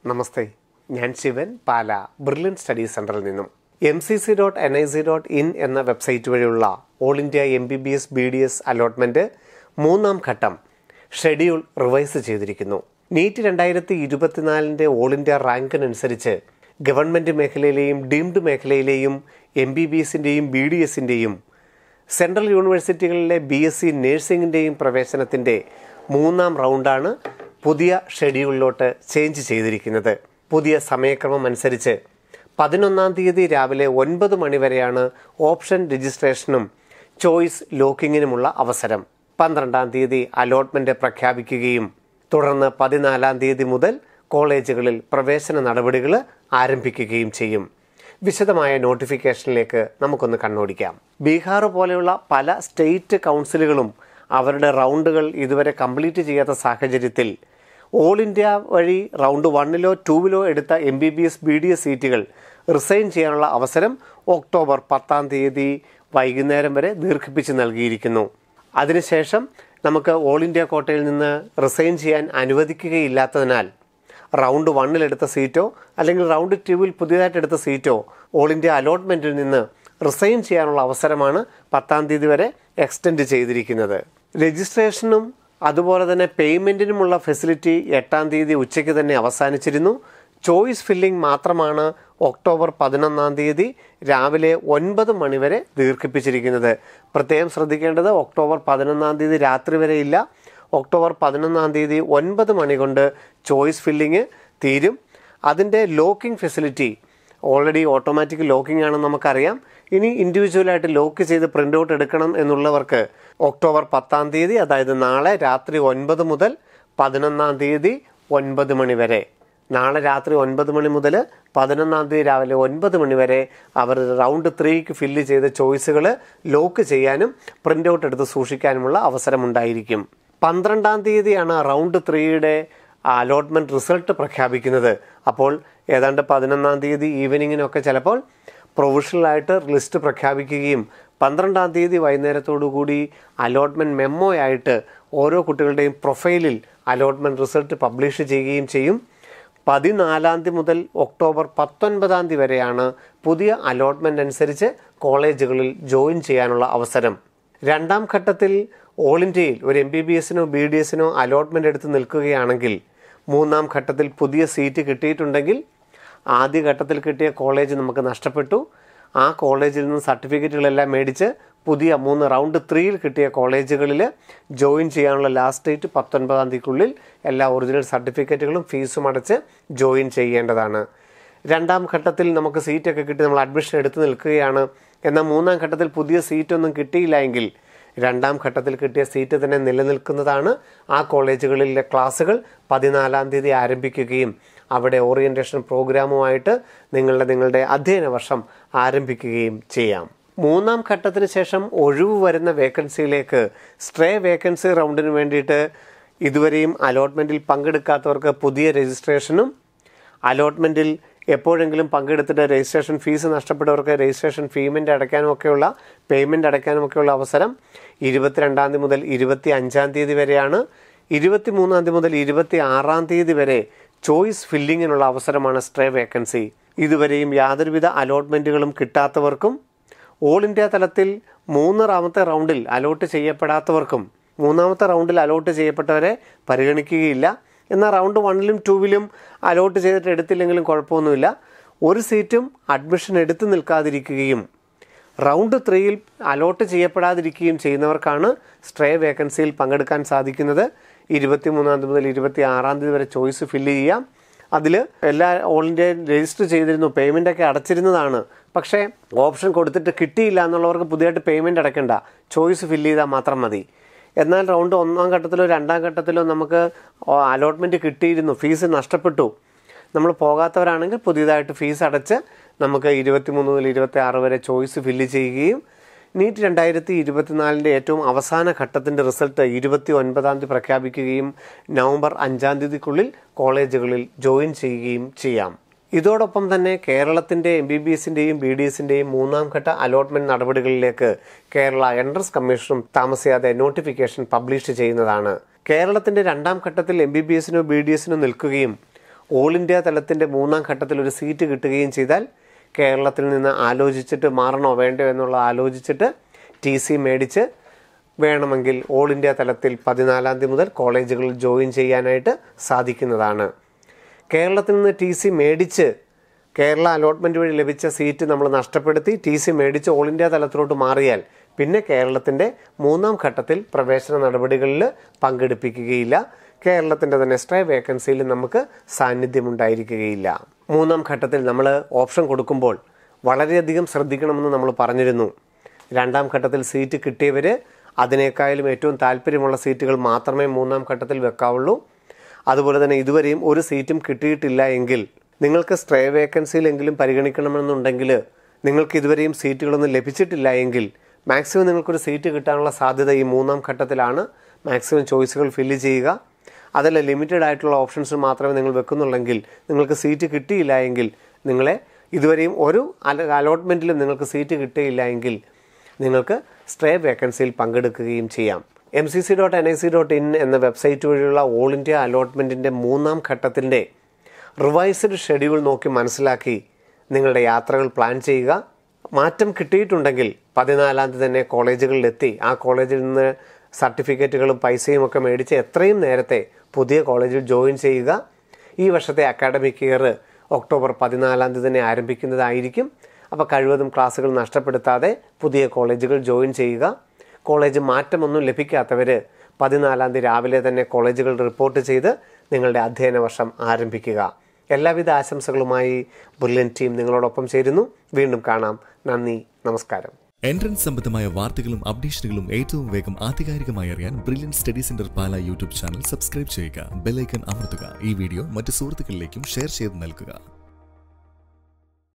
നമസ്തേ ഞാൻ ശിവൻ പാല brilliant Study സെന്ററിൽ നിന്നും M C C dot N I C dot in എന്ന വെബ്സൈറ്റ് വഴിയുള്ള all India M B B S B D S allotment മൂന്നാം ഘട്ടം schedule revise ചെയ്തിരിക്കുന്നു നീറ്റ് രണ്ടായിരത്തി ഇരുപത്തിനാലിൻ്റെ ഓൾ ഇന്ത്യ റാങ്കിനനുസരിച്ച് ഗവൺമെൻറ് മേഖലയിലെയും ഡീംഡ് മേഖലയിലെയും എം ബി ബി എസിൻ്റെയും ബി ഡി എസിൻ്റെയും സെൻട്രൽ യൂണിവേഴ്സിറ്റികളിലെ ബി എസ് സി നഴ്സിംഗിൻ്റെയും പ്രവേശനത്തിൻ്റെ മൂന്നാം റൗണ്ടാണ് പുതിയ ഷെഡ്യൂളിലോട്ട് ചേഞ്ച് ചെയ്തിരിക്കുന്നത് പുതിയ സമയക്രമം അനുസരിച്ച് പതിനൊന്നാം തീയതി രാവിലെ ഒൻപത് മണിവരെയാണ് ഓപ്ഷൻ രജിസ്ട്രേഷനും ചോയ്സ് ലോക്കിങ്ങിനുമുള്ള അവസരം പന്ത്രണ്ടാം തീയതി അലോട്ട്മെൻറ്റ് പ്രഖ്യാപിക്കുകയും തുടർന്ന് പതിനാലാം തീയതി മുതൽ കോളേജുകളിൽ പ്രവേശന നടപടികൾ ആരംഭിക്കുകയും ചെയ്യും വിശദമായ നോട്ടിഫിക്കേഷനിലേക്ക് നമുക്കൊന്ന് കണ്ണോടിക്കാം ബീഹാർ പോലെയുള്ള പല സ്റ്റേറ്റ് കൗൺസിലുകളും അവരുടെ റൗണ്ടുകൾ ഇതുവരെ കംപ്ലീറ്റ് ചെയ്യാത്ത സാഹചര്യത്തിൽ ഓൾ ഇന്ത്യ വഴി റൗണ്ട് വണ്ണിലോ ടൂവിലോ എടുത്ത M B B S B D S സീറ്റുകൾ റിസൈൻ ചെയ്യാനുള്ള അവസരം ഒക്ടോബർ പത്താം തീയതി വൈകുന്നേരം വരെ ദീർഘിപ്പിച്ച് നൽകിയിരിക്കുന്നു അതിനുശേഷം നമുക്ക് ഓൾ ഇന്ത്യ കോട്ടയിൽ നിന്ന് റിസൈൻ ചെയ്യാൻ അനുവദിക്കുകയില്ലാത്തതിനാൽ റൗണ്ട് വണ്ണിലെടുത്ത സീറ്റോ അല്ലെങ്കിൽ റൗണ്ട് ടൂവിൽ പുതിയതായിട്ട് എടുത്ത സീറ്റോ ഓൾ ഇന്ത്യ അലോട്ട്മെൻറ്റിൽ നിന്ന് റിസൈൻ ചെയ്യാനുള്ള അവസരമാണ് പത്താം തീയതി വരെ എക്സ്റ്റെൻഡ് ചെയ്തിരിക്കുന്നത് രജിസ്ട്രേഷനും അതുപോലെ തന്നെ പേയ്മെൻറ്റിനുമുള്ള ഫെസിലിറ്റി എട്ടാം തീയതി ഉച്ചയ്ക്ക് തന്നെ അവസാനിച്ചിരുന്നു ചോയ്സ് ഫില്ലിംഗ് മാത്രമാണ് ഒക്ടോബർ പതിനൊന്നാം തീയതി രാവിലെ ഒൻപത് മണിവരെ ദീർഘിപ്പിച്ചിരിക്കുന്നത് പ്രത്യേകം ശ്രദ്ധിക്കേണ്ടത് ഒക്ടോബർ പതിനൊന്നാം തീയതി രാത്രി വരെ ഇല്ല ഒക്ടോബർ പതിനൊന്നാം തീയതി ഒൻപത് മണി കൊണ്ട് ചോയ്സ് ഫില്ലിംഗ് തീരും അതിൻ്റെ locking facility already automatic locking ആണെന്ന് നമുക്കറിയാം ഇനി ഇൻഡിവിജ്വലായിട്ട് ലോക്ക് ചെയ്ത് പ്രിൻ്റ് ഔട്ട് എടുക്കണം എന്നുള്ളവർക്ക് ഒക്ടോബർ പത്താം തീയതി അതായത് നാളെ രാത്രി ഒൻപത് മുതൽ പതിനൊന്നാം തീയതി ഒൻപത് മണി വരെ നാളെ രാത്രി ഒൻപത് മണി മുതൽ പതിനൊന്നാം തീയതി രാവിലെ ഒൻപത് മണി വരെ അവർ റൗണ്ട് ത്രീക്ക് ഫില്ല് ചെയ്ത ചോയ്സുകൾ ലോക്ക് ചെയ്യാനും പ്രിൻ്റ് ഔട്ട് എടുത്ത് സൂക്ഷിക്കാനുമുള്ള അവസരമുണ്ടായിരിക്കും പന്ത്രണ്ടാം തീയതിയാണ് റൗണ്ട് ത്രീയുടെ അലോട്ട്മെൻറ്റ് റിസൾട്ട് പ്രഖ്യാപിക്കുന്നത് അപ്പോൾ ഏതാണ്ട് പതിനൊന്നാം തീയതി ഈവനിങ്ങിനൊക്കെ ചിലപ്പോൾ പ്രൊവിഷണലായിട്ട് ലിസ്റ്റ് പ്രഖ്യാപിക്കുകയും പന്ത്രണ്ടാം തീയതി വൈകുന്നേരത്തോടു കൂടി അലോട്ട്മെൻറ്റ് മെമ്മോ ആയിട്ട് ഓരോ കുട്ടികളുടെയും പ്രൊഫൈലിൽ അലോട്ട്മെൻറ്റ് റിസൾട്ട് പബ്ലിഷ് ചെയ്യുകയും ചെയ്യും പതിനാലാം തീയതി മുതൽ ഒക്ടോബർ പത്തൊൻപതാം തീയതി വരെയാണ് പുതിയ അലോട്ട്മെൻ്റ് അനുസരിച്ച് കോളേജുകളിൽ ജോയിൻ ചെയ്യാനുള്ള അവസരം രണ്ടാം ഘട്ടത്തിൽ ഓൾ ഇന്ത്യയിൽ ഒരു എം ബി ബി എസിനോ ബി ഡി എസിനോ അലോട്ട്മെൻ്റ് എടുത്ത് നിൽക്കുകയാണെങ്കിൽ മൂന്നാം ഘട്ടത്തിൽ പുതിയ സീറ്റ് കിട്ടിയിട്ടുണ്ടെങ്കിൽ ആദ്യ ഘട്ടത്തിൽ കിട്ടിയ കോളേജ് നമുക്ക് നഷ്ടപ്പെട്ടു ആ കോളേജിൽ നിന്ന് സർട്ടിഫിക്കറ്റുകളെല്ലാം മേടിച്ച് പുതിയ മൂന്ന് റൗണ്ട് ത്രീയിൽ കിട്ടിയ കോളേജുകളിൽ ജോയിൻ ചെയ്യാനുള്ള ലാസ്റ്റ് ഡേറ്റ് പത്തൊൻപതാം തീയതിക്കുള്ളിൽ എല്ലാ ഒറിജിനൽ സർട്ടിഫിക്കറ്റുകളും ഫീസും അടച്ച് ജോയിൻ ചെയ്യേണ്ടതാണ് രണ്ടാം ഘട്ടത്തിൽ നമുക്ക് സീറ്റൊക്കെ കിട്ടി നമ്മൾ അഡ്മിഷൻ എടുത്ത് നിൽക്കുകയാണ് എന്നാൽ മൂന്നാം ഘട്ടത്തിൽ പുതിയ സീറ്റൊന്നും കിട്ടിയില്ല എങ്കിൽ രണ്ടാം ഘട്ടത്തിൽ കിട്ടിയ സീറ്റ് തന്നെ നിലനിൽക്കുന്നതാണ് ആ കോളേജുകളിലെ ക്ലാസ്സുകൾ പതിനാലാം തീയതി ആരംഭിക്കുകയും അവിടെ ഓറിയൻറ്റേഷൻ പ്രോഗ്രാമുമായിട്ട് നിങ്ങളുടെ നിങ്ങളുടെ അധ്യയന വർഷം ആരംഭിക്കുകയും ചെയ്യാം മൂന്നാം ഘട്ടത്തിന് ശേഷം ഒഴിവ് വരുന്ന വേക്കൻസിയിലേക്ക് സ്ട്രേ വേക്കൻസി റൗണ്ടിന് വേണ്ടിയിട്ട് ഇതുവരെയും അലോട്ട്മെൻറ്റിൽ പങ്കെടുക്കാത്തവർക്ക് പുതിയ രജിസ്ട്രേഷനും അലോട്ട്മെൻറ്റിൽ എപ്പോഴെങ്കിലും പങ്കെടുത്തിട്ട് രജിസ്ട്രേഷൻ ഫീസ് നഷ്ടപ്പെട്ടവർക്ക് രജിസ്ട്രേഷൻ ഫീമെൻ്റ് അടയ്ക്കാനുമൊക്കെയുള്ള പേയ്മെൻറ്റ് അടയ്ക്കാനുമൊക്കെയുള്ള അവസരം ഇരുപത്തിരണ്ടാം തീയതി മുതൽ ഇരുപത്തി അഞ്ചാം തീയതി വരെയാണ് ഇരുപത്തി മൂന്നാം തീയതി മുതൽ ഇരുപത്തി ആറാം തീയതി വരെ ചോയ്സ് ഫില്ലിങ്ങിനുള്ള അവസരമാണ് സ്ട്രേ വേക്കൻസി ഇതുവരെയും യാതൊരുവിധ അലോട്ട്മെൻറ്റുകളും കിട്ടാത്തവർക്കും ഓൾ ഇന്ത്യ തലത്തിൽ മൂന്നാമത്തെ റൗണ്ടിൽ അലോട്ട് ചെയ്യപ്പെടാത്തവർക്കും മൂന്നാമത്തെ റൗണ്ടിൽ അലോട്ട് ചെയ്യപ്പെട്ടവരെ പരിഗണിക്കുകയില്ല എന്നാൽ റൗണ്ട് വണ്ണിലും ടൂവിലും അലോട്ട് ചെയ്തിട്ട് എടുത്തില്ലെങ്കിലും കുഴപ്പമൊന്നുമില്ല ഒരു സീറ്റും അഡ്മിഷൻ എടുത്തു നിൽക്കാതിരിക്കുകയും റൗണ്ട് ത്രീയിൽ അലോട്ട് ചെയ്യപ്പെടാതിരിക്കുകയും ചെയ്യുന്നവർക്കാണ് സ്ട്രേ വേക്കൻസിയിൽ പങ്കെടുക്കാൻ സാധിക്കുന്നത് ഇരുപത്തി മൂന്നാം തീയതി മുതൽ ഇരുപത്തി ആറാം തീയതി വരെ ചോയ്സ് ഫില്ല് ചെയ്യാം അതിൽ എല്ലാ ഓൾ ഇന്ത്യ രജിസ്റ്റർ ചെയ്തിരുന്നു പേയ്മെൻ്റ് ഒക്കെ അടച്ചിരുന്നതാണ് പക്ഷേ ഓപ്ഷൻ കൊടുത്തിട്ട് കിട്ടിയില്ല എന്നുള്ളവർക്ക് പുതിയതായിട്ട് പേയ്മെൻ്റ് അടയ്ക്കണ്ട ചോയ്സ് ഫില്ല് ചെയ്താൽ മാത്രം മതി എന്നാൽ റൗണ്ട് ഒന്നാം ഘട്ടത്തിലോ രണ്ടാം ഘട്ടത്തിലോ നമുക്ക് അലോട്ട്മെൻറ്റ് കിട്ടിയിരുന്നു ഫീസ് നഷ്ടപ്പെട്ടു നമ്മൾ പോകാത്തവരാണെങ്കിൽ പുതിയതായിട്ട് ഫീസ് അടച്ച് നമുക്ക് ഇരുപത്തിമൂന്ന് മുതൽ ഇരുപത്തി ആറ് വരെ ചോയ്സ് ഫില്ല് ചെയ്യുകയും നീറ്റ് രണ്ടായിരത്തി ഇരുപത്തിനാലിൻ്റെ ഏറ്റവും അവസാന ഘട്ടത്തിൻ്റെ റിസൾട്ട് ഇരുപത്തി ഒൻപതാം തീയതി പ്രഖ്യാപിക്കുകയും നവംബർ അഞ്ചാം തീയതിക്കുള്ളിൽ കോളേജുകളിൽ ജോയിൻ ചെയ്യുകയും ചെയ്യാം ഇതോടൊപ്പം തന്നെ കേരളത്തിൻ്റെ എം ബി ബി എസിൻ്റെയും ബി ഡി എസിൻ്റെയും മൂന്നാം ഘട്ട അലോട്ട്മെൻറ്റ് നടപടികളിലേക്ക് കേരള എൻട്രൻസ് കമ്മീഷനും താമസിയാതെ നോട്ടിഫിക്കേഷൻ പബ്ലിഷ് ചെയ്യുന്നതാണ് കേരളത്തിൻ്റെ രണ്ടാം ഘട്ടത്തിൽ എം ബി ബി എസിനോ ബി ഡി എസിനോ നിൽക്കുകയും ഓൾ ഇന്ത്യ തലത്തിൻ്റെ മൂന്നാം ഘട്ടത്തിൽ ഒരു സീറ്റ് കിട്ടുകയും ചെയ്താൽ കേരളത്തിൽ നിന്ന് ആലോചിച്ചിട്ട് മാറണോ വേണ്ടോ എന്നുള്ള ആലോചിച്ചിട്ട് ടി സി മേടിച്ച് വേണമെങ്കിൽ ഓൾ ഇന്ത്യ തലത്തിൽ പതിനാലാം തീയതി മുതൽ കോളേജുകളിൽ ജോയിൻ ചെയ്യാനായിട്ട് സാധിക്കുന്നതാണ് കേരളത്തിൽ നിന്ന് ടി സി മേടിച്ച് കേരള അലോട്ട്മെൻറ്റ് വഴി ലഭിച്ച സീറ്റ് നമ്മൾ നഷ്ടപ്പെടുത്തി ടി സി മേടിച്ച് ഓൾ ഇന്ത്യ തലത്തിലോട്ട് മാറിയാൽ പിന്നെ കേരളത്തിൻ്റെ മൂന്നാം ഘട്ടത്തിൽ പ്രവേശന നടപടികളിൽ പങ്കെടുപ്പിക്കുകയില്ല കേരളത്തിൻ്റെ തന്നെ എക്സ്ട്രാ വേക്കൻസിയിൽ നമുക്ക് സാന്നിധ്യമുണ്ടായിരിക്കുകയില്ല മൂന്നാം ഘട്ടത്തിൽ നമ്മൾ ഓപ്ഷൻ കൊടുക്കുമ്പോൾ വളരെയധികം ശ്രദ്ധിക്കണമെന്ന് നമ്മൾ പറഞ്ഞിരുന്നു രണ്ടാം ഘട്ടത്തിൽ സീറ്റ് കിട്ടിയവർ അതിനേക്കാളും ഏറ്റവും താല്പര്യമുള്ള സീറ്റുകൾ മാത്രമേ മൂന്നാം ഘട്ടത്തിൽ വെക്കാവുള്ളൂ അതുപോലെ തന്നെ ഇതുവരെയും ഒരു സീറ്റും കിട്ടിയിട്ടില്ല എങ്കിൽ നിങ്ങൾക്ക് സ്ട്രേ വേക്കൻസിയിലെങ്കിലും പരിഗണിക്കണമെന്നുണ്ടെങ്കിൽ നിങ്ങൾക്ക് ഇതുവരെയും സീറ്റുകളൊന്നും ലഭിച്ചിട്ടില്ല എങ്കിൽ മാക്സിമം നിങ്ങൾക്കൊരു സീറ്റ് കിട്ടാനുള്ള സാധ്യത ഈ മൂന്നാം ഘട്ടത്തിലാണ് മാക്സിമം ചോയ്സുകൾ ഫില്ല് ചെയ്യുക അതല്ല ലിമിറ്റഡ് ആയിട്ടുള്ള ഓപ്ഷൻസ് മാത്രമേ നിങ്ങൾ വെക്കുന്നുള്ളെങ്കിൽ നിങ്ങൾക്ക് സീറ്റ് കിട്ടിയില്ല എങ്കിൽ നിങ്ങളെ ഇതുവരെയും ഒരു അലോട്ട്മെൻറ്റിലും നിങ്ങൾക്ക് സീറ്റ് കിട്ടിയില്ല എങ്കിൽ നിങ്ങൾക്ക് സ്ട്രേ വേക്കൻസിയിൽ പങ്കെടുക്കുകയും ചെയ്യാം M C C dot N I C dot in എന്ന വെബ്സൈറ്റ് വഴിയുള്ള ഓൾ ഇന്ത്യ അലോട്ട്മെൻറ്റിൻ്റെ മൂന്നാം ഘട്ടത്തിൻ്റെ റിവൈസ്ഡ് ഷെഡ്യൂൾ നോക്കി മനസ്സിലാക്കി നിങ്ങളുടെ യാത്രകൾ പ്ലാൻ ചെയ്യുക മാറ്റം കിട്ടിയിട്ടുണ്ടെങ്കിൽ പതിനാലാം തീയതി തന്നെ കോളേജുകളിലെത്തി ആ കോളേജിൽ നിന്ന് സർട്ടിഫിക്കറ്റുകളും പൈസയും ഒക്കെ മേടിച്ച് എത്രയും നേരത്തെ പുതിയ കോളേജിൽ ജോയിൻ ചെയ്യുക ഈ വർഷത്തെ അക്കാഡമിക് ഇയർ ഒക്ടോബർ പതിനാലാം തീയതി തന്നെ ആരംഭിക്കുന്നതായിരിക്കും അപ്പോൾ കഴിവതും ക്ലാസ്സുകൾ നഷ്ടപ്പെടുത്താതെ പുതിയ കോളേജുകൾ ജോയിൻ ചെയ്യുക കോളേജ് മാറ്റമൊന്നും ലഭിക്കാത്തവർ പതിനാലാം തീയതി രാവിലെ തന്നെ കോളേജുകൾ റിപ്പോർട്ട് ചെയ്ത് നിങ്ങളുടെ അധ്യയന വർഷം ആരംഭിക്കുക എല്ലാവിധ ആശംസകളുമായി ബ്രില്യൻ ടീം നിങ്ങളോടൊപ്പം ചേരുന്നു വീണ്ടും കാണാം നന്ദി നമസ്കാരം എൻട്രൻസ് സംബന്ധമായ വാർത്തകളും അപ്ഡേഷനുകളും ഏറ്റവും വേഗം ആധികാരികമായി അറിയാൻ Brilliant Study Centre Pala YouTube channel subscribe ചെയ്യുക ബെല്ലൈക്കൺ അമർത്തുക ഈ വീഡിയോ മറ്റ് സുഹൃത്തുക്കളിലേക്കും ഷെയർ ചെയ്ത് നൽകുക